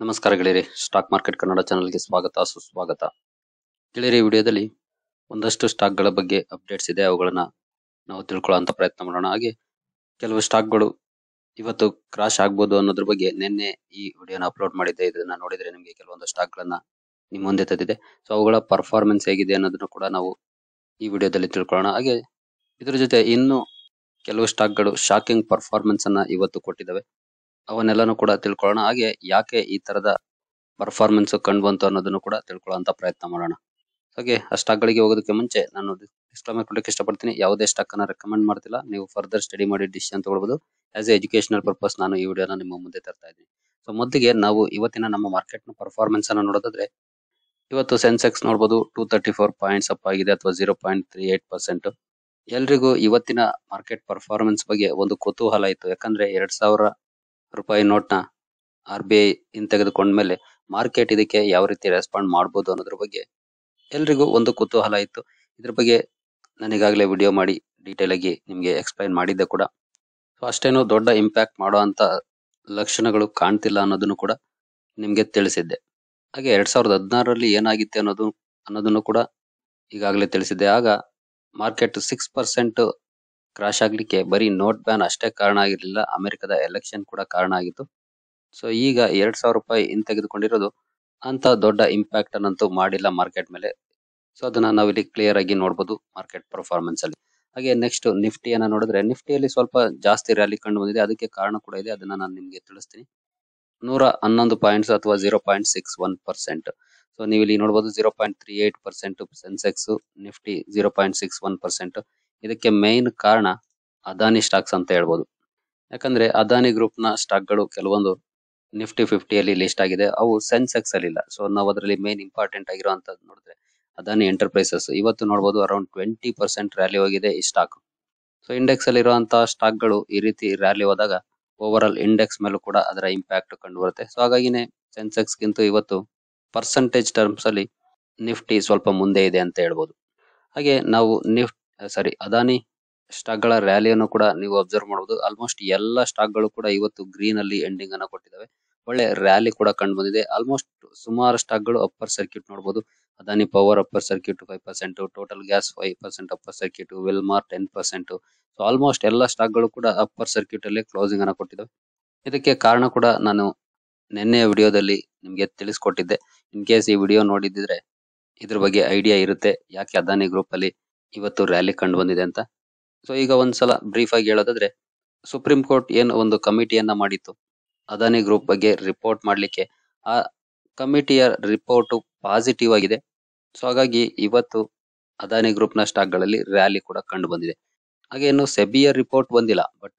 ನಮಸ್ಕಾರ ಗೆಳೆಯರಿ stock market Kannada ಚಾನಲ್ಗೆ ಸ್ವಾಗತ ಸುಸ್ವಾಗತ ಗೆಳೆಯರಿ ಈ ವಿಡಿಯೋದಲ್ಲಿ ಒಂದಷ್ಟು ಸ್ಟಾಕ್ಗಳ ಬಗ್ಗೆ ಅಪ್ಡೇಟ್ಸ್ ಇದೆ ಅವುಗಳನ್ನ ನಾವು ತಿಳ್ಕೊಳ್ಳೋಂತ ಪ್ರಯತ್ನ ಮಾಡೋಣ ಹಾಗೆ ಕೆಲವು ಸ್ಟಾಕ್ಗಳು ಇವತ್ತು ಕ್ರಾಶ್ ಆಗ್ಬೋದು ಅನ್ನೋದ್ರ ಬಗ್ಗೆ ನಿನ್ನೆ ಈ ವಿಡಿಯೋನ ಅಪ್ಲೋಡ್ ಮಾಡಿದ್ದೆ ಇದನ್ನ ನೋಡಿದ್ರೆ ನಿಮಗೆ ಕೆಲವೊಂದು ಸ್ಟಾಕ್ಗಳನ್ನ ನಿಮ್ಮ ಮುಂದೆ ತಂದಿದೆ ಸೊ ಅವುಗಳ ಪರ್ಫಾರ್ಮೆನ್ಸ್ ಹೇಗಿದೆ ಅನ್ನೋದನ್ನು ಕೂಡ ನಾವು ಈ ವಿಡಿಯೋದಲ್ಲಿ ತಿಳ್ಕೊಳ್ಳೋಣ ಹಾಗೆ ಇದ್ರ ಜೊತೆ ಇನ್ನು ಕೆಲವು ಸ್ಟಾಕ್ಗಳು ಶಾಕಿಂಗ್ ಪರ್ಫಾರ್ಮೆನ್ಸ್ ಅನ್ನ ಇವತ್ತು ಕೊಟ್ಟಿದ್ದಾವೆ ಅವನ್ನೆಲ್ಲನೂ ಕೂಡ ತಿಳ್ಕೊಳ್ಳೋಣ ಹಾಗೆ ಯಾಕೆ ಈ ತರದ ಪರ್ಫಾರ್ಮೆನ್ಸ್ ಕಂಡು ಬಂತು ಅನ್ನೋದನ್ನು ಕೂಡ ತಿಳ್ಕೊಳ್ಳೋಂತ ಪ್ರಯತ್ನ ಮಾಡೋಣ ಹಾಗೆ ಆ ಸ್ಟಾಕ್ಗಳಿಗೆ ಹೋಗೋದಕ್ಕೆ ಮುಂಚೆ ನಾನು ಡಿಸ್ಕ್ಲೈಮರ್ ಕೊಡಕ್ಕೆ ಇಷ್ಟಪಡ್ತೀನಿ ಯಾವುದೇ ಸ್ಟಾಕ್ ಅನ್ನ ರೆಕಮೆಂಡ್ ಮಾಡ್ತಿಲ್ಲ ನೀವು ಫರ್ದರ್ ಸ್ಟಡಿ ಮಾಡಿ ಡಿಸಿಷನ್ ತಗೊಳ್ಬಹುದು ಆಸ್ ಎ ಎಜುಕೇಶನಲ್ ಪರ್ಪಸ್ ನಾನು ಈ ವಿಡಿಯೋನ ನಿಮ್ಮ ಮುಂದೆ ತರ್ತಾ ಇದ್ದೀನಿ ಸೊ ಮೊದಲಿಗೆ ನಾವು ಇವತ್ತಿನ ನಮ್ಮ ಮಾರ್ಕೆಟ್ ನ ಪರ್ಫಾರ್ಮೆನ್ಸ್ ಅನ್ನ ನೋಡೋದಾದ್ರೆ ಇವತ್ತು ಸೆನ್ಸೆಕ್ಸ್ ನೋಡಬಹುದು two thirty four points up ಆಗಿದೆ ಅಥವಾ zero point three eight percent ಎಲ್ರಿಗೂ ಇವತ್ತಿನ ಮಾರ್ಕೆಟ್ ಪರ್ಫಾರ್ಮೆನ್ಸ್ ಬಗ್ಗೆ ಒಂದು ಕುತೂಹಲ ಇತ್ತು ಯಾಕಂದ್ರೆ ಎರಡ್ ಸಾವಿರ ರೂಪಾಯಿ ನೋಟ್ನ ಆರ್ ಬಿ ಐ ಇನ್ ತೆಗೆದುಕೊಂಡ್ಮೇಲೆ ಮಾರ್ಕೆಟ್ ಇದಕ್ಕೆ ಯಾವ ರೀತಿ ರೆಸ್ಪಾಂಡ್ ಮಾಡ್ಬೋದು ಅನ್ನೋದ್ರ ಬಗ್ಗೆ ಎಲ್ರಿಗೂ ಒಂದು ಕುತೂಹಲ ಇತ್ತು ಇದ್ರ ಬಗ್ಗೆ ನಾನು ಈಗಾಗಲೇ ವಿಡಿಯೋ ಮಾಡಿ ಡೀಟೇಲ್ ಆಗಿ ನಿಮ್ಗೆ ಎಕ್ಸ್ಪ್ಲೈನ್ ಮಾಡಿದ್ದೆ ಕೂಡ ಸೊ ಅಷ್ಟೇನು ದೊಡ್ಡ ಇಂಪ್ಯಾಕ್ಟ್ ಮಾಡೋ ಅಂತ ಲಕ್ಷಣಗಳು ಕಾಣ್ತಿಲ್ಲ ಅನ್ನೋದನ್ನು ಕೂಡ ನಿಮ್ಗೆ ತಿಳಿಸಿದ್ದೆ ಹಾಗೆ ಎರಡ್ ಸಾವಿರದ ಹದಿನಾರರಲ್ಲಿ ಏನಾಗಿತ್ತೆ ಅನ್ನೋದು ಅನ್ನೋದನ್ನು ಕೂಡ ಈಗಾಗಲೇ ತಿಳಿಸಿದ್ದೆ ಆಗ ಮಾರ್ಕೆಟ್ ಸಿಕ್ಸ್ ಪರ್ಸೆಂಟ್ ಕ್ರಾಶ್ ಆಗ್ಲಿಕ್ಕೆ ಬರೀ ನೋಟ್ ಬ್ಯಾನ್ ಅಷ್ಟೇ ಕಾರಣ ಆಗಿರ್ಲಿಲ್ಲ ಅಮೆರಿಕದ ಎಲೆಕ್ಷನ್ ಕೂಡ ಕಾರಣ ಆಗಿತ್ತು ಸೊ ಈಗ ಎರಡ್ ಸಾವಿರ ರೂಪಾಯಿ ಇನ್ ತೆಗೆದುಕೊಂಡಿರೋದು ಅಂತ ದೊಡ್ಡ ಇಂಪ್ಯಾಕ್ಟ್ ಅನ್ನಂತೂ ಮಾಡಿಲ್ಲ ಮಾರ್ಕೆಟ್ ಮೇಲೆ ಸೊ ಅದನ್ನ ನಾವಿಲ್ಲಿ ಕ್ಲಿಯರ್ ಆಗಿ ನೋಡಬಹುದು ಮಾರ್ಕೆಟ್ ಪರ್ಫಾರ್ಮೆನ್ಸ್ ಅಲ್ಲಿ ಹಾಗೆ ನೆಕ್ಸ್ಟ್ ನಿಫ್ಟಿಯನ್ನ ನೋಡಿದ್ರೆ ನಿಫ್ಟಿಯಲ್ಲಿ ಸ್ವಲ್ಪ ಜಾಸ್ತಿ ರ್ಯಾಲಿ ಕಂಡು ಬಂದಿದೆ ಅದಕ್ಕೆ ಕಾರಣ ಕೂಡ ಇದೆ ಅದನ್ನ ನಾನು ನಿಮ್ಗೆ ತಿಳಿಸ್ತೀನಿ ನೂರ ಹನ್ನೊಂದು ಪಾಯಿಂಟ್ಸ್ ಅಥವಾ zero point six one percent so ನೀವು ಇಲ್ಲಿ ನೋಡಬಹುದು zero point three eight percent Sensex Nifty zero point six one percent ಇದಕ್ಕೆ ಮೇನ್ ಕಾರಣ ಅದಾನಿ ಸ್ಟಾಕ್ಸ್ ಅಂತ ಹೇಳ್ಬೋದು ಯಾಕಂದ್ರೆ ಅದಾನಿ ಗ್ರೂಪ್ ನ ಸ್ಟಾಕ್ ಗಳು ಕೆಲವೊಂದು ನಿಫ್ಟಿ ಫಿಫ್ಟಿಯಲ್ಲಿ ಲಿಸ್ಟ್ ಆಗಿದೆ ಅವು ಸೆನ್ಸೆಕ್ಸ್ ಅಲ್ಲಿ ಇಲ್ಲ ಸೊ ನಾವು ಅದರಲ್ಲಿ ಮೇನ್ ಇಂಪಾರ್ಟೆಂಟ್ ಆಗಿರುವಂತದ್ದು ನೋಡಿದ್ರೆ ಅದಾನಿ ಎಂಟರ್ಪ್ರೈಸಸ್ ಇವತ್ತು ನೋಡಬಹುದು ಅರೌಂಡ್ ಟ್ವೆಂಟಿ ಪರ್ಸೆಂಟ್ ರ್ಯಾಲಿ ಹೋಗಿದೆ ಈ ಸ್ಟಾಕ್ ಸೊ ಇಂಡೆಕ್ಸ್ ಅಲ್ಲಿ ಇರುವಂತಹ ಸ್ಟಾಕ್ ಗಳು ಈ ರೀತಿ ರ್ಯಾಲಿ ಹೋದಾಗ ಓವರ್ ಆಲ್ ಇಂಡೆಕ್ಸ್ ಮೇಲೂ ಕೂಡ ಅದರ ಇಂಪ್ಯಾಕ್ಟ್ ಕಂಡು ಬರುತ್ತೆ ಸೊ ಹಾಗಾಗಿನೇ ಸೆನ್ಸೆಕ್ಸ್ ಗಿಂತ ಇವತ್ತು ಪರ್ಸೆಂಟೇಜ್ ಟರ್ಮ್ಸ್ ಅಲ್ಲಿ ನಿಫ್ಟಿ ಸ್ವಲ್ಪ ಮುಂದೆ ಇದೆ ಅಂತ ಹೇಳ್ಬೋದು ಹಾಗೆ ನಾವು ನಿಫ್ಟ್ ಸಾರಿ ಅದಾನಿ ಸ್ಟಾಕ್ ಗಳ ರ್ಯಾಲಿಯನ್ನು ಕೂಡ ನೀವು ಅಬ್ಸರ್ವ್ ಮಾಡಬಹುದು ಆಲ್ಮೋಸ್ಟ್ ಎಲ್ಲ ಸ್ಟಾಕ್ ಗಳು ಕೂಡ ಇವತ್ತು ಗ್ರೀನ್ ಅಲ್ಲಿ ಎಂಡಿಂಗ್ ಅನ್ನ ಕೊಟ್ಟಿದ್ದಾವೆ ಒಳ್ಳೆ ರ್ಯಾಲಿ ಕೂಡ ಕಂಡು ಬಂದಿದೆ ಆಲ್ಮೋಸ್ಟ್ ಸುಮಾರು ಸ್ಟಾಕ್ ಗಳು ಅಪ್ಪರ್ ಸರ್ಕ್ಯೂಟ್ ನೋಡಬಹುದು Adani power upper circuit five percent total gas five percent upper circuit Wilmar ten percent so almost ಎಲ್ಲ ಸ್ಟಾಕ್ ಗಳು ಕೂಡ ಅಪ್ಪರ್ ಸರ್ಕ್ಯೂಟ್ ಅಲ್ಲಿ ಕ್ಲೋಸಿಂಗ್ ಅನ್ನ ಕೊಟ್ಟಿದ್ದಾವೆ ಇದಕ್ಕೆ ಕಾರಣ ಕೂಡ ನಾನು ನಿನ್ನೆ ವಿಡಿಯೋದಲ್ಲಿ ನಿಮ್ಗೆ ತಿಳಿಸ್ಕೊಟ್ಟಿದ್ದೆ ಇನ್ ಕೇಸ್ ಈ ವಿಡಿಯೋ ನೋಡಿದ್ರೆ ಇದ್ರ ಬಗ್ಗೆ ಐಡಿಯಾ ಇರುತ್ತೆ ಯಾಕೆ ಅದಾನಿ ಗ್ರೂಪ್ ಅಲ್ಲಿ ಇವತ್ತು ರ್ಯಾಲಿ ಕಂಡು ಬಂದಿದೆ ಅಂತ ಸೊ ಈಗ ಒಂದ್ಸಲ ಬ್ರೀಫ್ ಆಗಿ ಹೇಳೋದಾದ್ರೆ ಸುಪ್ರೀಂ ಕೋರ್ಟ್ ಏನು ಒಂದು ಕಮಿಟಿಯನ್ನ ಮಾಡಿತ್ತು ಅದಾನಿ ಗ್ರೂಪ್ ಬಗ್ಗೆ ರಿಪೋರ್ಟ್ ಮಾಡ್ಲಿಕ್ಕೆ ಆ ಕಮಿಟಿಯ ರಿಪೋರ್ಟ್ ಪಾಸಿಟಿವ್ ಆಗಿದೆ ಸೊ ಹಾಗಾಗಿ ಇವತ್ತು ಅದಾನಿ ಗ್ರೂಪ್ ನ ಸ್ಟಾಕ್ ಗಳಲ್ಲಿ ರ್ಯಾಲಿ ಕೂಡ ಕಂಡು ಬಂದಿದೆ ಹಾಗೆ ಇನ್ನು ಸೆಬಿಯ ರಿಪೋರ್ಟ್ ಬಂದಿಲ್ಲ ಬಟ್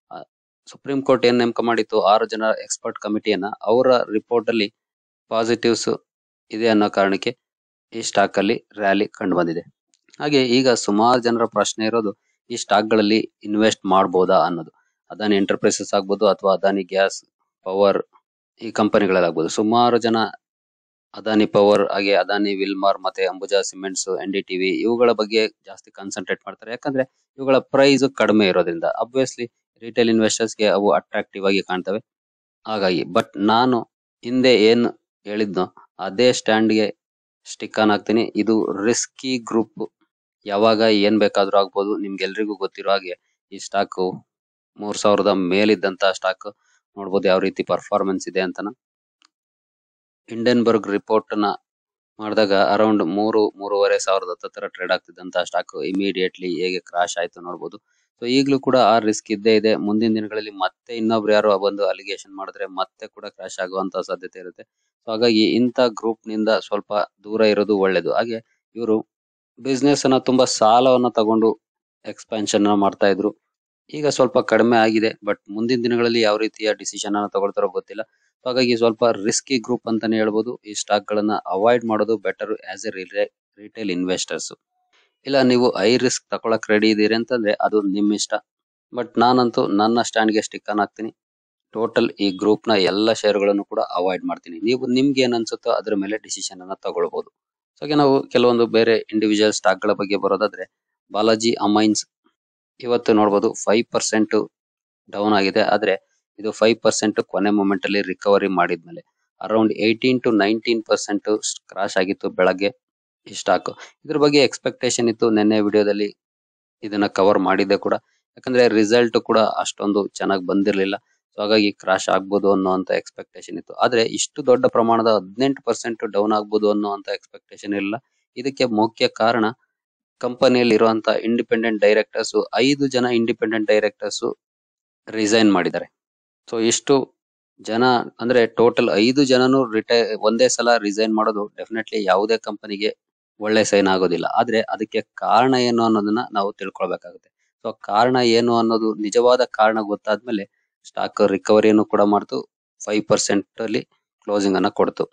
ಸುಪ್ರೀಂ ಕೋರ್ಟ್ ಏನ್ ನೇಮಕ ಮಾಡಿತ್ತು ಆರು ಜನ ಎಕ್ಸ್ಪರ್ಟ್ ಕಮಿಟಿಯನ್ನ ಅವರ ರಿಪೋರ್ಟ್ ಅಲ್ಲಿ ಪಾಸಿಟಿವ್ಸ್ ಇದೆ ಅನ್ನೋ ಕಾರಣಕ್ಕೆ ಈ ಸ್ಟಾಕ್ ಅಲ್ಲಿ ರ್ಯಾಲಿ ಕಂಡು ಬಂದಿದೆ ಹಾಗೆ ಈಗ ಸುಮಾರು ಜನರ ಪ್ರಶ್ನೆ ಇರೋದು ಈ ಸ್ಟಾಕ್ ಗಳಲ್ಲಿ ಇನ್ವೆಸ್ಟ್ ಮಾಡಬಹುದಾ ಅನ್ನೋದು ಅದಾನಿ ಎಂಟರ್ಪ್ರೈಸಸ್ ಆಗ್ಬೋದು ಅಥವಾ ಅದಾನಿ ಗ್ಯಾಸ್ ಪವರ್ ಈ ಕಂಪನಿಗಳಲ್ಲಾಗ್ಬೋದು ಸುಮಾರು ಜನ ಅದಾನಿ ಪವರ್ ಹಾಗೆ ಅದಾನಿ ವಿಲ್ಮಾರ್ ಮತ್ತೆ Ambuja cements N D TV ಇವುಗಳ ಬಗ್ಗೆ ಜಾಸ್ತಿ ಕಾನ್ಸಂಟ್ರೇಟ್ ಮಾಡ್ತಾರೆ ಯಾಕಂದ್ರೆ ಇವುಗಳ ಪ್ರೈಸ್ ಕಡಿಮೆ ಇರೋದ್ರಿಂದ ಅಬ್ವಿಯಸ್ಲಿ ರಿಟೇಲ್ ಇನ್ವೆಸ್ಟರ್ಸ್ ಗೆ ಅವು ಅಟ್ರಾಕ್ಟಿವ್ ಆಗಿ ಕಾಣ್ತವೆ ಹಾಗಾಗಿ ಬಟ್ ನಾನು ಹಿಂದೆ ಏನ್ ಹೇಳಿದ್ನೋ ಅದೇ ಸ್ಟ್ಯಾಂಡ್ ಗೆ ಸ್ಟಿಕ್ ಆನ್ ಆಗ್ತೀನಿ ಇದು ರಿಸ್ಕಿ ಗ್ರೂಪ್ ಯಾವಾಗ ಏನ್ ಬೇಕಾದ್ರೂ ಆಗ್ಬೋದು ನಿಮ್ಗೆಲ್ರಿಗೂ ಗೊತ್ತಿರೋ ಹಾಗೆ ಈ ಸ್ಟಾಕ್ ಮೂರ್ ಸಾವಿರದ ಮೇಲಿದ್ದಂತ ಸ್ಟಾಕ್ ನೋಡ್ಬೋದು ಯಾವ ರೀತಿ ಪರ್ಫಾರ್ಮೆನ್ಸ್ ಇದೆ ಅಂತನ ಇಂಡೆನ್ಬರ್ಗ್ ರಿಪೋರ್ಟ್ ನ ಮಾಡಿದಾಗ ಅರೌಂಡ್ ಮೂರು ಮೂರುವರೆ ಸಾವಿರದ ಹತ್ತರ ಟ್ರೇಡ್ ಆಗ್ತಿದ್ದಂತ ಸ್ಟಾಕ್ ಇಮಿಡಿಯೇಟ್ಲಿ ಹೇಗೆ ಕ್ರಾಶ್ ಆಯ್ತು ನೋಡ್ಬೋದು ಸೊ ಈಗಲೂ ಕೂಡ ಆ ರಿಸ್ಕ್ ಇದ್ದೇ ಇದೆ ಮುಂದಿನ ದಿನಗಳಲ್ಲಿ ಮತ್ತೆ ಇನ್ನೊಬ್ರು ಯಾರು ಬಂದು ಅಲಿಗೇಷನ್ ಮಾಡಿದ್ರೆ ಮತ್ತೆ ಕೂಡ ಕ್ರಾಶ್ ಆಗುವಂತ ಸಾಧ್ಯತೆ ಇರುತ್ತೆ ಸೊ ಹಾಗಾಗಿ ಇಂಥ ಗ್ರೂಪ್ ನಿಂದ ಸ್ವಲ್ಪ ದೂರ ಇರೋದು ಒಳ್ಳೇದು ಹಾಗೆ ಇವರು ಬಿಸ್ನೆಸ್ ಅನ್ನ ತುಂಬಾ ಸಾಲವನ್ನ ತಗೊಂಡು ಎಕ್ಸ್ಪಾನ್ಷನ್ ಮಾಡ್ತಾ ಇದ್ರು ಈಗ ಸ್ವಲ್ಪ ಕಡಿಮೆ ಆಗಿದೆ ಬಟ್ ಮುಂದಿನ ದಿನಗಳಲ್ಲಿ ಯಾವ ರೀತಿಯ ಡಿಸಿಷನ್ ಅನ್ನ ತಗೊಳ್ತಾರೋ ಗೊತ್ತಿಲ್ಲ ಹಾಗಾಗಿ ಸ್ವಲ್ಪ ರಿಸ್ಕಿ ಗ್ರೂಪ್ ಅಂತಾನೆ ಹೇಳ್ಬೋದು ಈ ಸ್ಟಾಕ್ ಗಳನ್ನ ಅವಾಯ್ಡ್ ಮಾಡೋದು better as a retail investors ಇಲ್ಲ ನೀವು ಐ ರಿಸ್ಕ್ ತಗೊಳಕ್ ರೆಡಿ ಇದೀರಿ ಅಂತಂದ್ರೆ ಅದು ನಿಮ್ ಇಷ್ಟ ಬಟ್ ನಾನಂತೂ ನನ್ನ ಸ್ಟ್ಯಾಂಡ್ ಗೆ ಸ್ಟಿಕ್ ಆನ್ ಆಗ್ತೀನಿ ಟೋಟಲ್ ಈ ಗ್ರೂಪ್ ನ ಎಲ್ಲ ಷೇರುಗಳನ್ನು ಕೂಡ ಅವಾಯ್ಡ್ ಮಾಡ್ತೀನಿ ನೀವು ನಿಮ್ಗೆ ಏನ್ ಅನ್ಸುತ್ತೋ ಅದ್ರ ಮೇಲೆ ಡಿಸಿಷನ್ ಅನ್ನ ತಗೊಳ್ಬಹುದು ಸೊ ಹಾಗೆ ನಾವು ಕೆಲವೊಂದು ಬೇರೆ ಇಂಡಿವಿಜುವಲ್ ಸ್ಟಾಕ್ ಗಳ ಬಗ್ಗೆ ಬರೋದಾದ್ರೆ ಬಾಲಾಜಿ ಅಮೈನ್ಸ್ ಇವತ್ತು ನೋಡಬಹುದು ಫೈವ್ ಪರ್ಸೆಂಟ್ ಡೌನ್ ಆಗಿದೆ ಆದ್ರೆ ಇದು ಫೈವ್ ಪರ್ಸೆಂಟ್ ಕೊನೆ ಮೂಮೆಂಟ್ ಅಲ್ಲಿ ರಿಕವರಿ ಮಾಡಿದ್ಮೇಲೆ around eighteen to nineteen percent crash ಆಗಿತ್ತು ಬೆಳಗ್ಗೆ ಈ ಸ್ಟಾಕ್ ಇದ್ರ ಬಗ್ಗೆ ಎಕ್ಸ್ಪೆಕ್ಟೇಷನ್ ಇತ್ತು ನಿನ್ನೆ ವಿಡಿಯೋದಲ್ಲಿ ಇದನ್ನ ಕವರ್ ಮಾಡಿದ್ದೆ ಕೂಡ ಯಾಕಂದ್ರೆ ರಿಸಲ್ಟ್ ಕೂಡ ಅಷ್ಟೊಂದು ಚೆನ್ನಾಗಿ ಬಂದಿರಲಿಲ್ಲ ಸೊ ಹಾಗಾಗಿ ಕ್ರಾಶ್ ಆಗ್ಬೋದು ಅನ್ನೋಂತ ಎಕ್ಸ್ಪೆಕ್ಟೇಷನ್ ಇತ್ತು ಆದ್ರೆ ಇಷ್ಟು ದೊಡ್ಡ ಪ್ರಮಾಣದ ಹದಿನೆಂಟು ಪರ್ಸೆಂಟ್ ಡೌನ್ ಆಗ್ಬೋದು ಅನ್ನೋಂತ ಎಕ್ಸ್ಪೆಕ್ಟೇಷನ್ ಇಲ್ಲ ಇದಕ್ಕೆ ಮುಖ್ಯ ಕಾರಣ ಕಂಪನಿಯಲ್ಲಿ ಇರುವಂತ ಇಂಡಿಪೆಂಡೆಂಟ್ ಡೈರೆಕ್ಟರ್ಸ್ ಐದು ಜನ ಇಂಡಿಪೆಂಡೆಂಟ್ ಡೈರೆಕ್ಟರ್ಸ್ ರಿಸೈನ್ ಮಾಡಿದ್ದಾರೆ ಸೊ ಇಷ್ಟು ಜನ ಅಂದ್ರೆ ಟೋಟಲ್ ಐದು ಜನನು ರಿಟೈರ್ ಒಂದೇ ಸಲ ರಿಸೈನ್ ಮಾಡೋದು ಡೆಫಿನೆಟ್ಲಿ ಯಾವುದೇ ಕಂಪನಿಗೆ ಒಳ್ಳೆ ಸೈನ್ ಆಗೋದಿಲ್ಲ ಆದ್ರೆ ಅದಕ್ಕೆ ಕಾರಣ ಏನು ಅನ್ನೋದನ್ನ ನಾವು ತಿಳ್ಕೊಳ್ಬೇಕಾಗುತ್ತೆ ಸೊ ಕಾರಣ ಏನು ಅನ್ನೋದು ನಿಜವಾದ ಕಾರಣ ಗೊತ್ತಾದ್ಮೇಲೆ ಸ್ಟಾಕ್ ರಿಕವರಿಯನ್ನು ಕೂಡ ಮಾಡ್ತು ಫೈವ್ ಪರ್ಸೆಂಟ್ ಅಲ್ಲಿ ಕ್ಲೋಸಿಂಗ್ ಅನ್ನ ಕೊಡ್ತು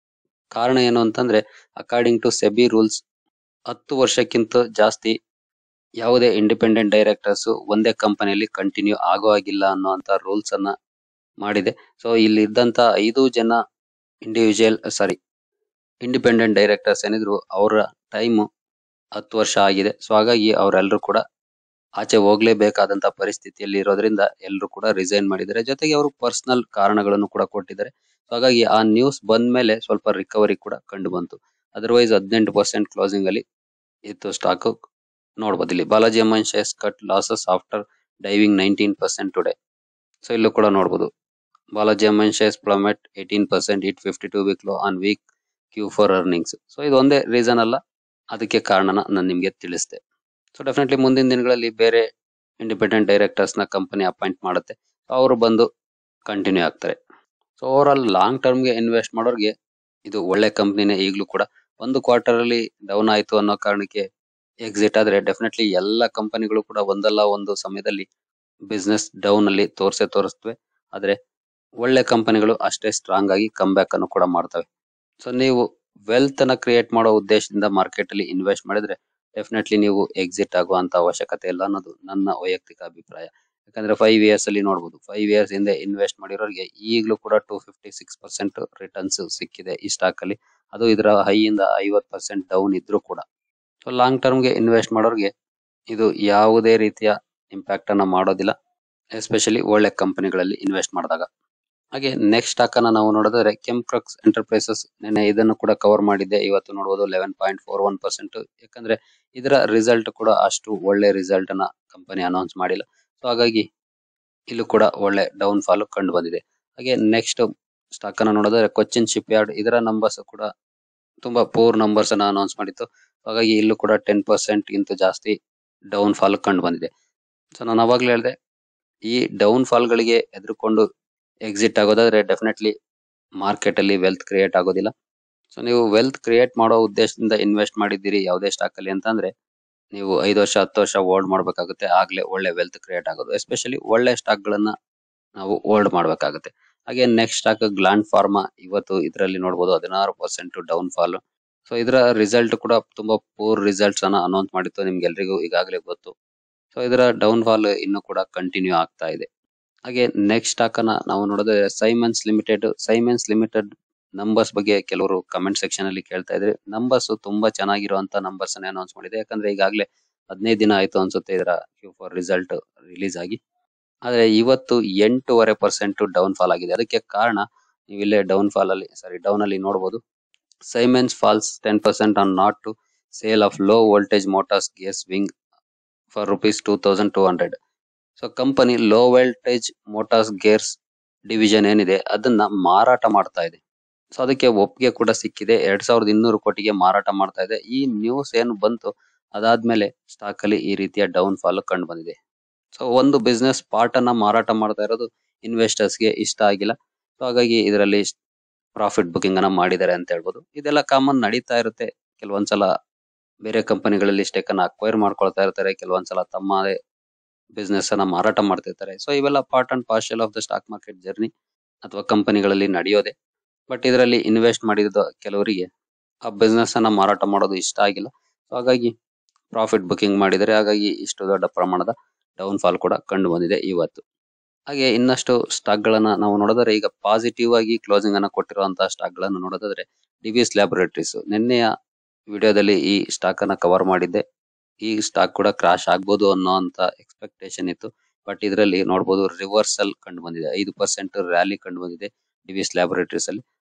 ಕಾರಣ ಏನು ಅಂತಂದ್ರೆ ಅಕಾರ್ಡಿಂಗ್ ಟು ಸೆಬಿ ರೂಲ್ಸ್ ಹತ್ತು ವರ್ಷಕ್ಕಿಂತ ಜಾಸ್ತಿ ಯಾವುದೇ ಇಂಡಿಪೆಂಡೆಂಟ್ ಡೈರೆಕ್ಟರ್ಸ್ ಒಂದೇ ಕಂಪನಿಯಲ್ಲಿ ಕಂಟಿನ್ಯೂ ಆಗೋ ಆಗಿಲ್ಲ ಅನ್ನೋಂತ ರೂಲ್ಸ್ ಅನ್ನ ಮಾಡಿದೆ ಸೊ ಇಲ್ಲಿ ಇದ್ದಂತ ಐದು ಜನ ಇಂಡಿವಿಜುವಲ್ ಸಾರಿ ಇಂಡಿಪೆಂಡೆಂಟ್ ಡೈರೆಕ್ಟರ್ಸ್ ಏನಿದ್ರು ಅವರ ಟೈಮ್ ಹತ್ತು ವರ್ಷ ಆಗಿದೆ ಸೊ ಹಾಗಾಗಿ ಅವರೆಲ್ಲರೂ ಕೂಡ ಆಚೆ ಹೋಗ್ಲೇಬೇಕಾದಂತ ಪರಿಸ್ಥಿತಿಯಲ್ಲಿ ಇರೋದ್ರಿಂದ ಎಲ್ಲರೂ ಕೂಡ ರಿಸೈನ್ ಮಾಡಿದ್ದಾರೆ ಜೊತೆಗೆ ಅವರು ಪರ್ಸನಲ್ ಕಾರಣಗಳನ್ನು ಕೂಡ ಕೊಟ್ಟಿದ್ದಾರೆ ಸೊ ಹಾಗಾಗಿ ಆ ನ್ಯೂಸ್ ಬಂದ ಮೇಲೆ ಸ್ವಲ್ಪ ರಿಕವರಿ ಕೂಡ ಕಂಡು ಬಂತು ಅದರ್ವೈಸ್ ಹದಿನೆಂಟು ಪರ್ಸೆಂಟ್ ಕ್ಲೋಸಿಂಗ್ ಅಲ್ಲಿ ಇತ್ತು ಸ್ಟಾಕ್ ನೋಡ್ಬೋದು ಇಲ್ಲಿ Balaji Amines shares cut losses after diving nineteen percent today so ಇಲ್ಲೂ ಕೂಡ ನೋಡ್ಬೋದು Balaji Amines shares plummet eighteen percent it fifty two week low on weak Q four earnings so ಇದು ಒಂದೇ ರೀಸನ್ ಅಲ್ಲ ಅದಕ್ಕೆ ಕಾರಣನ ನಾನು ನಿಮ್ಗೆ ತಿಳಿಸ್ದೆ ಸೊ ಡೆಫಿನೆಟ್ಲಿ ಮುಂದಿನ ದಿನಗಳಲ್ಲಿ ಬೇರೆ ಇಂಡಿಪೆಂಡೆಂಟ್ ಡೈರೆಕ್ಟರ್ಸ್ ನ ಕಂಪನಿ ಅಪಾಯಿಂಟ್ ಮಾಡುತ್ತೆ ಅವರು ಬಂದು ಕಂಟಿನ್ಯೂ ಆಗ್ತಾರೆ so over all long term ಗೆ ಇನ್ವೆಸ್ಟ್ ಮಾಡೋರ್ಗೆ ಇದು ಒಳ್ಳೆ ಕಂಪನಿನೇ ಈಗಲೂ ಕೂಡ ಒಂದು ಕ್ವಾರ್ಟರ್ ಅಲ್ಲಿ ಡೌನ್ ಆಯ್ತು ಅನ್ನೋ ಕಾರಣಕ್ಕೆ ಎಕ್ಸಿಟ್ ಆದ್ರೆ ಡೆಫಿನೆಟ್ಲಿ ಎಲ್ಲ ಕಂಪನಿಗಳು ಕೂಡ ಒಂದಲ್ಲ ಒಂದು ಸಮಯದಲ್ಲಿ ಬಿಸ್ನೆಸ್ ಡೌನ್ ಅಲ್ಲಿ ತೋರ್ಸೆ ತೋರಿಸ್ತವೆ ಆದ್ರೆ ಒಳ್ಳೆ ಕಂಪನಿಗಳು ಅಷ್ಟೇ ಸ್ಟ್ರಾಂಗ್ ಆಗಿ ಕಮ್ ಬ್ಯಾಕ್ ಅನ್ನು ಕೂಡ ಮಾಡ್ತವೆ ಸೊ ನೀವು ವೆಲ್ತ್ ಅನ್ನ ಕ್ರಿಯೇಟ್ ಮಾಡೋ ಉದ್ದೇಶದಿಂದ ಮಾರ್ಕೆಟ್ ಅಲ್ಲಿ ಇನ್ವೆಸ್ಟ್ ಮಾಡಿದ್ರೆ ಡೆಫಿನೆಟ್ಲಿ ನೀವು ಎಕ್ಸಿಟ್ ಆಗುವಂತ ಅವಶ್ಯಕತೆ ಇಲ್ಲ ಅನ್ನೋದು ನನ್ನ ವೈಯಕ್ತಿಕ ಅಭಿಪ್ರಾಯ ಯಾಕಂದ್ರೆ ಫೈವ್ ಇಯರ್ಸ್ ಅಲ್ಲಿ ನೋಡಬಹುದು ಫೈವ್ ಇಯರ್ಸ್ ಹಿಂದೆ ಇನ್ವೆಸ್ಟ್ ಮಾಡಿರೋರಿಗೆ ಈಗಲೂ ಕೂಡ two fifty six percent returns ಸಿಕ್ಕಿದೆ ಈ ಸ್ಟಾಕ್ ಅಲ್ಲಿ ಅದು ಇದರ ಹೈ ಇಂದ ಐವತ್ ಪರ್ಸೆಂಟ್ ಡೌನ್ ಇದ್ರೂ ಕೂಡ ಸೊ ಲಾಂಗ್ ಟರ್ಮ್ ಗೆ ಇನ್ವೆಸ್ಟ್ ಮಾಡೋರಿಗೆ ಇದು ಯಾವುದೇ ರೀತಿಯ ಇಂಪ್ಯಾಕ್ಟ್ ಅನ್ನ ಮಾಡೋದಿಲ್ಲ ಎಸ್ಪೆಷಲಿ ಒಳ್ಳೆ ಕಂಪನಿಗಳಲ್ಲಿ ಇನ್ವೆಸ್ಟ್ ಮಾಡಿದಾಗ ಹಾಗೆ ನೆಕ್ಸ್ಟ್ ಸ್ಟಾಕ್ ಅನ್ನ ನಾವು ನೋಡಿದ್ರೆ ಕೆಮ್ಕ್ರಕ್ಸ್ ಎಂಟರ್ಪ್ರೈಸಸ್ ನೆನೆ ಇದನ್ನು ಕೂಡ ಕವರ್ ಮಾಡಿದ್ದೆ ಇವತ್ತು ನೋಡಬಹುದು eleven point four one percent ಯಾಕಂದ್ರೆ ಇದರ ರಿಸಲ್ಟ್ ಕೂಡ ಅಷ್ಟು ಒಳ್ಳೆ ರಿಸಲ್ಟ್ ಅನ್ನ ಕಂಪನಿ ಅನೌನ್ಸ್ ಮಾಡಿಲ್ಲ ಸೊ ಹಾಗಾಗಿ ಇಲ್ಲೂ ಕೂಡ ಒಳ್ಳೆ ಡೌನ್ ಫಾಲ್ ಕಂಡು ಬಂದಿದೆ ಹಾಗೆ ನೆಕ್ಸ್ಟ್ ಸ್ಟಾಕ್ ಅನ್ನ ನೋಡಿದ್ರೆ ಕೊಚ್ಚಿನ್ ಶಿಪ್ ಯಾರ್ಡ್ ಇದರ ನಂಬರ್ಸ್ ಕೂಡ ತುಂಬಾ ಪೂರ್ ನಂಬರ್ಸ್ ಅನ್ನ ಅನೌನ್ಸ್ ಮಾಡಿತ್ತು ಹಾಗಾಗಿ ಇಲ್ಲೂ ಕೂಡ ಟೆನ್ ಪರ್ಸೆಂಟ್ ಗಿಂತ ಜಾಸ್ತಿ ಡೌನ್ ಫಾಲ್ ಕಂಡು ಬಂದಿದೆ ಸೊ ನಾನು ಅವಾಗ್ಲೇ ಹೇಳಿದೆ ಈ ಡೌನ್ ಫಾಲ್ ಗಳಿಗೆ ಎದುರುಕೊಂಡು ಎಕ್ಸಿಟ್ ಆಗೋದಾದ್ರೆ ಡೆಫಿನೆಟ್ಲಿ ಮಾರ್ಕೆಟ್ ಅಲ್ಲಿ ವೆಲ್ತ್ ಕ್ರಿಯೇಟ್ ಆಗೋದಿಲ್ಲ ಸೊ ನೀವು ವೆಲ್ತ್ ಕ್ರಿಯೇಟ್ ಮಾಡೋ ಉದ್ದೇಶದಿಂದ ಇನ್ವೆಸ್ಟ್ ಮಾಡಿದ್ದೀರಿ ಯಾವುದೇ ಸ್ಟಾಕ್ ಅಲ್ಲಿ ಅಂತಂದ್ರೆ ನೀವು ಐದು ವರ್ಷ ಹತ್ತು ವರ್ಷ ಹೋಲ್ಡ್ ಮಾಡ್ಬೇಕಾಗುತ್ತೆ ಆಗ್ಲೇ ಒಳ್ಳೆ ವೆಲ್ತ್ ಕ್ರಿಯೇಟ್ ಆಗೋದು ಎಸ್ಪೆಷಲಿ ಒಳ್ಳೆ ಸ್ಟಾಕ್ ಗಳನ್ನ ನಾವು ಹೋಲ್ಡ್ ಮಾಡ್ಬೇಕಾಗುತ್ತೆ ಹಾಗೆ ನೆಕ್ಸ್ಟ್ ಸ್ಟಾಕ್ ಗ್ಲಾಂಡ್ ಫಾರ್ಮಾ ಇವತ್ತು ಇದರಲ್ಲಿ ನೋಡಬಹುದು ಹದಿನಾರು ಪರ್ಸೆಂಟ್ ಡೌನ್ ಫಾಲ್ ಸೊ ಇದರ ರಿಸಲ್ಟ್ ಕೂಡ ತುಂಬಾ ಪೂರ್ ರಿಸಲ್ಟ್ಸ್ ಅನ್ನ ಅನೌನ್ಸ್ ಮಾಡಿತ್ತು ನಿಮ್ಗೆ ಎಲ್ರಿಗೂ ಈಗಾಗಲೇ ಗೊತ್ತು ಸೊ ಇದರ ಡೌನ್ ಫಾಲ್ ಇನ್ನು ಕೂಡ ಕಂಟಿನ್ಯೂ ಆಗ್ತಾ ಇದೆ ಹಾಗೆ ನೆಕ್ಸ್ಟ್ ಸ್ಟಾಕ್ ಅನ್ನ ನಾವು ನೋಡಿದ್ರೆ Siemens limited Siemens limited numbers ಬಗ್ಗೆ ಕೆಲವರು ಕಮೆಂಟ್ ಸೆಕ್ಷನ್ ಅಲ್ಲಿ ಕೇಳ್ತಾ ಇದ್ರೆ ನಂಬರ್ಸ್ ತುಂಬಾ ಚೆನ್ನಾಗಿರುವಂತ ನಂಬರ್ಸ್ ಅನ್ನ ಅನೌನ್ಸ್ ಮಾಡಿದೆ ಯಾಕಂದ್ರೆ ಈಗಾಗಲೇ ಹದಿನೈದು ದಿನ ಆಯ್ತು ಅನ್ಸುತ್ತೆ ಇದರ ಕ್ಯೂ ಫಾರ್ ರಿಸಲ್ಟ್ ರಿಲೀಸ್ ಆಗಿ ಆದ್ರೆ ಇವತ್ತು ಎಂಟೂವರೆ ಪರ್ಸೆಂಟ್ ಡೌನ್ ಫಾಲ್ ಆಗಿದೆ ಅದಕ್ಕೆ ಕಾರಣ ನೀವು ಇಲ್ಲೇ ಡೌನ್ ಫಾಲ್ ಅಲ್ಲಿ ಸಾರಿ ಡೌನ್ ಅಲ್ಲಿ ನೋಡಬಹುದು Siemens falls ten percent on nod to sale of low voltage motors ಗೇಸ್ wing for rupees two thousand two hundred so company low voltage motors gears division ಏನಿದೆ ಅದನ್ನ ಮಾರಾಟ ಮಾಡ್ತಾ ಇದೆ ಸೊ ಅದಕ್ಕೆ ಒಪ್ಪಿಗೆ ಕೂಡ ಸಿಕ್ಕಿದೆ ಎರಡ್ ಸಾವಿರದ ಇನ್ನೂರು ಕೋಟಿಗೆ ಮಾರಾಟ ಮಾಡ್ತಾ ಇದೆ ಈ ನ್ಯೂಸ್ ಏನು ಬಂತು ಅದಾದ್ಮೇಲೆ ಸ್ಟಾಕ್ ಅಲ್ಲಿ ಈ ರೀತಿಯ ಡೌನ್ ಫಾಲ್ ಕಂಡು ಬಂದಿದೆ ಸೊ ಒಂದು ಬಿಸ್ನೆಸ್ ಪಾರ್ಟ್ ಅನ್ನ ಮಾರಾಟ ಮಾಡ್ತಾ ಇರೋದು ಇನ್ವೆಸ್ಟರ್ಸ್ ಗೆ ಇಷ್ಟ ಆಗಿಲ್ಲ ಸೊ ಹಾಗಾಗಿ ಇದರಲ್ಲಿ ಪ್ರಾಫಿಟ್ ಬುಕಿಂಗ್ ಅನ್ನ ಮಾಡಿದ್ದಾರೆ ಅಂತ ಹೇಳ್ಬೋದು ಇದೆಲ್ಲ ಕಾಮನ್ ನಡೀತಾ ಇರುತ್ತೆ ಕೆಲವೊಂದ್ಸಲ ಬೇರೆ ಕಂಪನಿಗಳಲ್ಲಿ ಸ್ಟೇಕ್ ಅನ್ನ ಅಕ್ವೈರ್ ಮಾಡ್ಕೊಳ್ತಾ ಇರ್ತಾರೆ ಕೆಲವೊಂದ್ಸಲ ತಮ್ಮದೇ ಬಿಸ್ನೆಸ್ ಅನ್ನ ಮಾರಾಟ ಮಾಡ್ತಿರ್ತಾರೆ ಸೊ ಇವೆಲ್ಲ part and parcel of the stock market journey ಅಥವಾ ಕಂಪನಿಗಳಲ್ಲಿ ನಡೆಯೋದೆ ಬಟ್ ಇದರಲ್ಲಿ ಇನ್ವೆಸ್ಟ್ ಮಾಡಿದ ಕೆಲವರಿಗೆ ಆ ಬಿಸ್ನೆಸ್ ಅನ್ನ ಮಾರಾಟ ಮಾಡೋದು ಇಷ್ಟ ಆಗಿಲ್ಲ ಸೊ ಹಾಗಾಗಿ ಪ್ರಾಫಿಟ್ ಬುಕಿಂಗ್ ಮಾಡಿದರೆ ಹಾಗಾಗಿ ಇಷ್ಟು ದೊಡ್ಡ ಪ್ರಮಾಣದ ಡೌನ್ ಫಾಲ್ ಕೂಡ ಕಂಡು ಬಂದಿದೆ ಇವತ್ತು ಹಾಗೆ ಇನ್ನಷ್ಟು ಸ್ಟಾಕ್ ಗಳನ್ನ ನಾವು ನೋಡಿದ್ರೆ ಈಗ ಪಾಸಿಟಿವ್ ಆಗಿ ಕ್ಲೋಸಿಂಗ್ ಅನ್ನ ಕೊಟ್ಟಿರುವಂತಹ ಸ್ಟಾಕ್ ಗಳನ್ನ ನೋಡೋದಾದ್ರೆ ಡಿವಿಸ್ ಲ್ಯಾಬೊರೇಟರೀಸ್ ನಿನ್ನೆಯ ವಿಡಿಯೋದಲ್ಲಿ ಈ ಸ್ಟಾಕ್ ಅನ್ನ ಕವರ್ ಮಾಡಿದ್ದೆ ಈ ಸ್ಟಾಕ್ ಕೂಡ ಕ್ರಾಶ್ ಆಗ್ಬೋದು ಅನ್ನೋ ಅಂತ ಎಕ್ಸ್ಪೆಕ್ಟೇಷನ್ ಇತ್ತು ಬಟ್ ಇದರಲ್ಲಿ ನೋಡಬಹುದು ರಿವರ್ಸಲ್ ಕಂಡು ಬಂದಿದೆ ಐದು ಪರ್ಸೆಂಟ್ ರ್ಯಾಲಿ ಕಂಡು ಬಂದಿದೆ ಡಿವಿಸ್ ಲ್ಯಾಬೊರೇಟರೀಸ್ ಅಲ್ಲಿ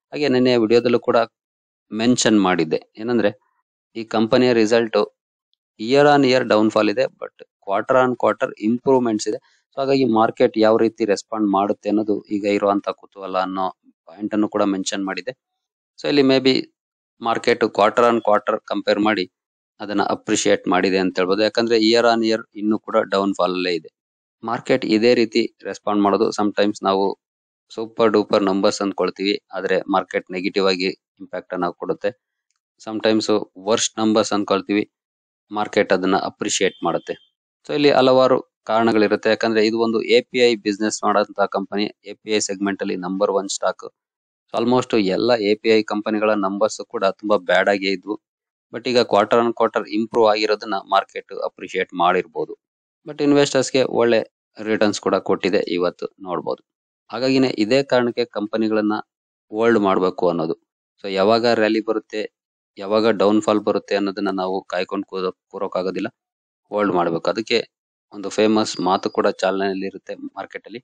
ಹಾಗೆ ನಿನ್ನೆ ವಿಡಿಯೋದಲ್ಲೂ ಕೂಡ ಮೆನ್ಷನ್ ಮಾಡಿದ್ದೆ ಏನಂದ್ರೆ ಈ ಕಂಪನಿಯ result year on year downfall ಇದೆ but quarter on quarter improvements ಇದೆ ಸೊ ಹಾಗಾಗಿ ಮಾರ್ಕೆಟ್ ಯಾವ ರೀತಿ ರೆಸ್ಪಾಂಡ್ ಮಾಡುತ್ತೆ ಅನ್ನೋದು ಈಗ ಇರುವಂತ ಕುತೂಹಲ ಅನ್ನೋ ಪಾಯಿಂಟ್ ಅನ್ನು ಕೂಡ ಮೆನ್ಷನ್ ಮಾಡಿದೆ ಸೊ ಇಲ್ಲಿ maybe market quarter on quarter compare ಮಾಡಿ ಅದನ್ನ ಅಪ್ರಿಶಿಯೇಟ್ ಮಾಡಿದೆ ಅಂತ ಹೇಳ್ಬೋದು ಯಾಕಂದ್ರೆ ಇಯರ್ ಆನ್ ಇಯರ್ ಇನ್ನು ಕೂಡ ಡೌನ್ ಫಾಲ್ ಅಲ್ಲೇ ಇದೆ ಮಾರ್ಕೆಟ್ ಇದೇ ರೀತಿ ರೆಸ್ಪಾಂಡ್ ಮಾಡೋದು ಸಮ್ ಟೈಮ್ಸ್ ನಾವು ಸೂಪರ್ ಡೂಪರ್ ನಂಬರ್ಸ್ ಅಂದ್ಕೊಳ್ತೀವಿ ಆದ್ರೆ ಮಾರ್ಕೆಟ್ ನೆಗೆಟಿವ್ ಆಗಿ ಇಂಪ್ಯಾಕ್ಟ್ ಅನ್ನ ಕೊಡುತ್ತೆ ಸಮ್ ಟೈಮ್ಸ್ ವರ್ಸ್ಟ್ ನಂಬರ್ಸ್ ಅನ್ಕೊಳ್ತೀವಿ ಮಾರ್ಕೆಟ್ ಅದನ್ನ ಅಪ್ರಿಶಿಯೇಟ್ ಮಾಡುತ್ತೆ ಸೊ ಇಲ್ಲಿ ಹಲವಾರು ಕಾರಣಗಳಿರುತ್ತೆ ಯಾಕಂದ್ರೆ ಇದು ಒಂದು ಎ ಪಿ ಐ ಬಿಸ್ನೆಸ್ ಮಾಡೋಂತ company A P I segment ಅಲ್ಲಿ ನಂಬರ್ ಒನ್ ಸ್ಟಾಕ್ ಆಲ್ಮೋಸ್ಟ್ ಎಲ್ಲ ಎ ಪಿ ಐ ಕಂಪನಿಗಳ ನಂಬರ್ಸ್ ಕೂಡ ತುಂಬಾ ಬ್ಯಾಡ್ ಆಗಿ ಇದ್ವು ಬಟ್ ಈಗ ಕ್ವಾರ್ಟರ್ ಆನ್ ಕ್ವಾರ್ಟರ್ ಇಂಪ್ರೂವ್ ಆಗಿರೋದನ್ನ ಮಾರ್ಕೆಟ್ ಅಪ್ರಿಶಿಯೇಟ್ ಮಾಡಿರ್ಬೋದು ಬಟ್ ಇನ್ವೆಸ್ಟರ್ಸ್ ಗೆ ಒಳ್ಳೆ ರಿಟರ್ನ್ಸ್ ಕೂಡ ಕೊಟ್ಟಿದೆ ಇವತ್ತು ನೋಡ್ಬೋದು ಹಾಗಾಗಿನೇ ಇದೇ ಕಾರಣಕ್ಕೆ ಕಂಪನಿಗಳನ್ನ ಹೋಲ್ಡ್ ಮಾಡಬೇಕು ಅನ್ನೋದು ಸೊ ಯಾವಾಗ ರ್ಯಾಲಿ ಬರುತ್ತೆ ಯಾವಾಗ ಡೌನ್ ಫಾಲ್ ಬರುತ್ತೆ ಅನ್ನೋದನ್ನ ನಾವು ಕಾಯ್ಕೊಂಡು ಕೂರೋ ಕೂರೋಕ್ಕಾಗೋದಿಲ್ಲ ಹೋಲ್ಡ್ ಮಾಡಬೇಕು ಅದಕ್ಕೆ ಒಂದು ಫೇಮಸ್ ಮಾತು ಕೂಡ ಚಾಲನೆಯಲ್ಲಿ ಇರುತ್ತೆ ಮಾರ್ಕೆಟ್ ಅಲ್ಲಿ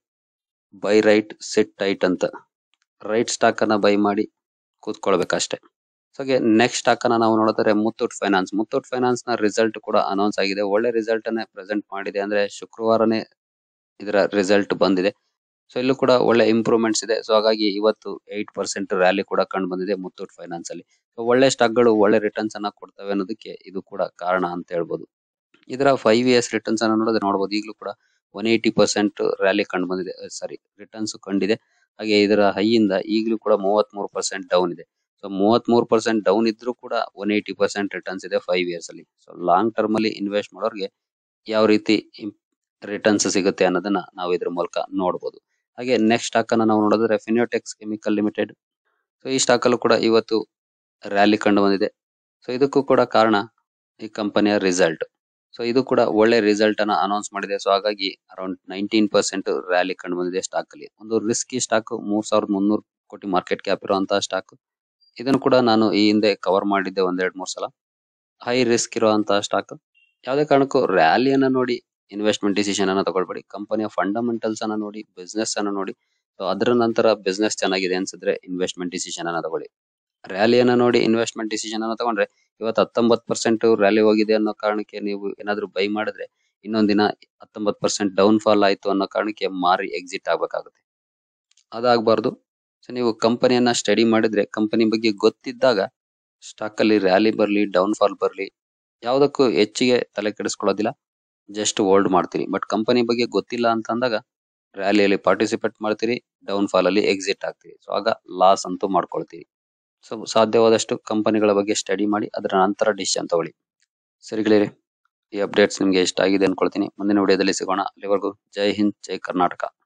ಬೈ ರೈಟ್ ಸಿಟ್ ಟೈಟ್ ಅಂತ ರೈಟ್ ಸ್ಟಾಕ್ ಅನ್ನ ಬೈ ಮಾಡಿ ಕೂತ್ಕೊಳ್ಬೇಕಷ್ಟೇ ಸೊ ಹಾಗೆ ನೆಕ್ಸ್ಟ್ ಸ್ಟಾಕ್ ಅನ್ನ ನಾವು ನೋಡಿದ್ರೆ ಮುತ್ತೂಟ್ ಫೈನಾನ್ಸ್ ಮುತ್ತೂಟ್ ಫೈನಾನ್ಸ್ ನ ರಿಸಲ್ಟ್ ಕೂಡ ಅನೌನ್ಸ್ ಆಗಿದೆ ಒಳ್ಳೆ ರಿಸಲ್ಟ್ ಅನ್ನೇ ಪ್ರೆಸೆಂಟ್ ಮಾಡಿದೆ ಅಂದ್ರೆ ಶುಕ್ರವಾರನೇ ಇದರ ರಿಸಲ್ಟ್ ಬಂದಿದೆ ಸೊ ಇಲ್ಲೂ ಕೂಡ ಒಳ್ಳೆ ಇಂಪ್ರೂವ್ಮೆಂಟ್ಸ್ ಇದೆ ಸೊ ಹಾಗಾಗಿ ಇವತ್ತು ಏಟ್ ಪರ್ಸೆಂಟ್ ರ್ಯಾಲಿ ಕೂಡ ಕಂಡು ಬಂದಿದೆ ಮುತ್ತೂಟ್ ಫೈನಾನ್ಸ್ ಅಲ್ಲಿ ಸೊ ಒಳ್ಳೆ ಸ್ಟಾಕ್ ಗಳು ಒಳ್ಳೆ ರಿಟರ್ನ್ಸ್ ಅನ್ನ ಕೊಡ್ತವೆ ಅನ್ನೋದಕ್ಕೆ ಇದು ಕೂಡ ಕಾರಣ ಅಂತ ಹೇಳ್ಬೋದು ಇದರ ಫೈವ್ ಇಯರ್ಸ್ ರಿಟರ್ನ್ಸ್ ಅನ್ನ ನೋಡಿದ್ರೆ ನೋಡಬಹುದು ಈಗಲೂ ಕೂಡ ಒನ್ ಏಯ್ಟಿ ಪರ್ಸೆಂಟ್ ರ್ಯಾಲಿ ಕಂಡು ಬಂದಿದೆ ಸಾರಿ ರಿಟರ್ನ್ಸ್ ಕಂಡಿದೆ ಹಾಗೆ ಇದರ ಹೈ ಇಂದ ಈಗಲೂ ಕೂಡ ಮೂವತ್ತ್ ಮೂರು ಪರ್ಸೆಂಟ್ ಡೌನ್ ಇದೆ ಸೊ ಮೂವತ್ತ್ ಮೂರು ಪರ್ಸೆಂಟ್ ಡೌನ್ ಇದ್ರೂ ಕೂಡ ಒನ್ ಏಯ್ಟಿ ಪರ್ಸೆಂಟ್ ರಿಟರ್ನ್ಸ್ ಇದೆ ಫೈವ್ ಇಯರ್ಸ್ ಅಲ್ಲಿ ಸೊ ಲಾಂಗ್ ಟರ್ಮ್ ಅಲ್ಲಿ ಇನ್ವೆಸ್ಟ್ ಮಾಡೋರಿಗೆ ಯಾವ ರೀತಿ ರಿಟರ್ನ್ಸ್ ಸಿಗುತ್ತೆ ಅನ್ನೋದನ್ನ ನಾವು ಇದ್ರ ಮೂಲಕ ನೋಡಬಹುದು ಹಾಗೆ ನೆಕ್ಸ್ಟ್ ಸ್ಟಾಕ್ ಅನ್ನ ನಾವು ನೋಡಿದ್ರೆ ಫಿನಿಯೋಟೆಕ್ಸ್ ಕೆಮಿಕಲ್ ಲಿಮಿಟೆಡ್ ಸೊ ಈ ಸ್ಟಾಕ್ ಅಲ್ಲೂ ಕೂಡ ಇವತ್ತು ರ್ಯಾಲಿ ಕಂಡು ಬಂದಿದೆ ಸೊ ಇದಕ್ಕೂ ಕೂಡ ಕಾರಣ ಈ ಕಂಪನಿಯ ರಿಸಲ್ಟ್ ಸೊ ಇದು ಕೂಡ ಒಳ್ಳೆ ರಿಸಲ್ಟ್ ಅನ್ನ ಅನೌನ್ಸ್ ಮಾಡಿದೆ ಸೊ ಹಾಗಾಗಿ ಅರೌಂಡ್ ನೈನ್ಟೀನ್ ಪರ್ಸೆಂಟ್ ರ್ಯಾಲಿ ಕಂಡು ಬಂದಿದೆ ಸ್ಟಾಕ್ ಅಲ್ಲಿ ಒಂದು ರಿಸ್ಕಿ ಸ್ಟಾಕ್ ಮೂರ್ ಸಾವಿರದ ಮುನ್ನೂರು ಕೋಟಿ ಮಾರ್ಕೆಟ್ ಕ್ಯಾಪ್ ಇರುವಂತಹ ಸ್ಟಾಕ್ ಇದನ್ನು ಕೂಡ ನಾನು ಈ ಹಿಂದೆ ಕವರ್ ಮಾಡಿದ್ದೆ ಒಂದೆರಡು ಮೂರ್ ಸಲ ಹೈ ರಿಸ್ಕ್ ಇರುವಂತಹ ಸ್ಟಾಕ್ ಯಾವುದೇ ಕಾರಣಕ್ಕೂ ರ್ಯಾಲಿಯನ್ನ ನೋಡಿ ಇನ್ವೆಸ್ಟ್ಮೆಂಟ್ ಡಿಸಿಷನ್ ಅನ್ನ ತಗೊಳ್ಬೇಡಿ ಕಂಪನಿಯ ಫಂಡಮೆಂಟಲ್ಸ್ ಅನ್ನ ನೋಡಿ ಬಿಸ್ನೆಸ್ ಅನ್ನ ನೋಡಿ ಸೊ ಅದರ ನಂತರ ಬಿಸ್ನೆಸ್ ಚೆನ್ನಾಗಿದೆ ಅನ್ಸಿದ್ರೆ ಇನ್ವೆಸ್ಟ್ಮೆಂಟ್ ಡಿಸಿಷನ್ ಅನ್ನ ತಗೊಳ್ಳಿ ರ್ಯಾಲಿಯನ್ನ ನೋಡಿ ಇನ್ವೆಸ್ಟ್ಮೆಂಟ್ ಡಿಸಿಷನ್ ಅನ್ನ ತಗೊಂಡ್ರೆ ಇವತ್ತು ಹತ್ತೊಂಬತ್ ಪರ್ಸೆಂಟ್ ರ್ಯಾಲಿ ಹೋಗಿದೆ ಅನ್ನೋ ಕಾರಣಕ್ಕೆ ನೀವು ಏನಾದ್ರು ಬೈ ಮಾಡಿದ್ರೆ ಇನ್ನೊಂದ್ ದಿನ ಹತ್ತೊಂಬತ್ ಪರ್ಸೆಂಟ್ ಡೌನ್ ಫಾಲ್ ಆಯ್ತು ಅನ್ನೋ ಕಾರಣಕ್ಕೆ ಮಾರಿ ಎಕ್ಸಿಟ್ ಆಗ್ಬೇಕಾಗುತ್ತೆ ಅದಾಗಬಾರ್ದು ಸೊ ನೀವು ಕಂಪನಿಯನ್ನ ಸ್ಟಡಿ ಮಾಡಿದ್ರೆ ಕಂಪನಿ ಬಗ್ಗೆ ಗೊತ್ತಿದ್ದಾಗ ಸ್ಟಾಕ್ ಅಲ್ಲಿ ರ್ಯಾಲಿ ಬರ್ಲಿ ಡೌನ್ ಫಾಲ್ ಬರ್ಲಿ ಯಾವುದಕ್ಕೂ ಹೆಚ್ಚಿಗೆ ತಲೆ ಕೆಡಿಸ್ಕೊಳ್ಳೋದಿಲ್ಲ ಜಸ್ಟ್ ಹೋಲ್ಡ್ ಮಾಡ್ತೀರಿ ಬಟ್ ಕಂಪನಿ ಬಗ್ಗೆ ಗೊತ್ತಿಲ್ಲ ಅಂತ ಅಂದಾಗ ರ್ಯಾಲಿಯಲ್ಲಿ ಪಾರ್ಟಿಸಿಪೇಟ್ ಮಾಡ್ತೀರಿ ಡೌನ್ ಫಾಲ್ ಅಲ್ಲಿ ಎಕ್ಸಿಟ್ ಆಗ್ತೀರಿ ಸೊ ಆಗ ಲಾಸ್ ಅಂತೂ ಮಾಡ್ಕೊಳ್ತೀರಿ ಸೊ ಸಾಧ್ಯವಾದಷ್ಟು ಕಂಪನಿಗಳ ಬಗ್ಗೆ ಸ್ಟಡಿ ಮಾಡಿ ಅದರ ನಂತರ ಡಿಸಿಷನ್ ತಗೊಳ್ಳಿ ಸರಿ ಗೆಳೆಯರೆ ಈ ಅಪ್ಡೇಟ್ಸ್ ನಿಮ್ಗೆ ಇಷ್ಟ ಆಗಿದೆ ಅನ್ಕೊಳ್ತೀನಿ ಮುಂದಿನ ವಿಡಿಯೋದಲ್ಲಿ ಸಿಗೋಣ ಅಲ್ಲಿವರೆಗೂ ಜೈ ಹಿಂದ್ ಜೈ ಕರ್ನಾಟಕ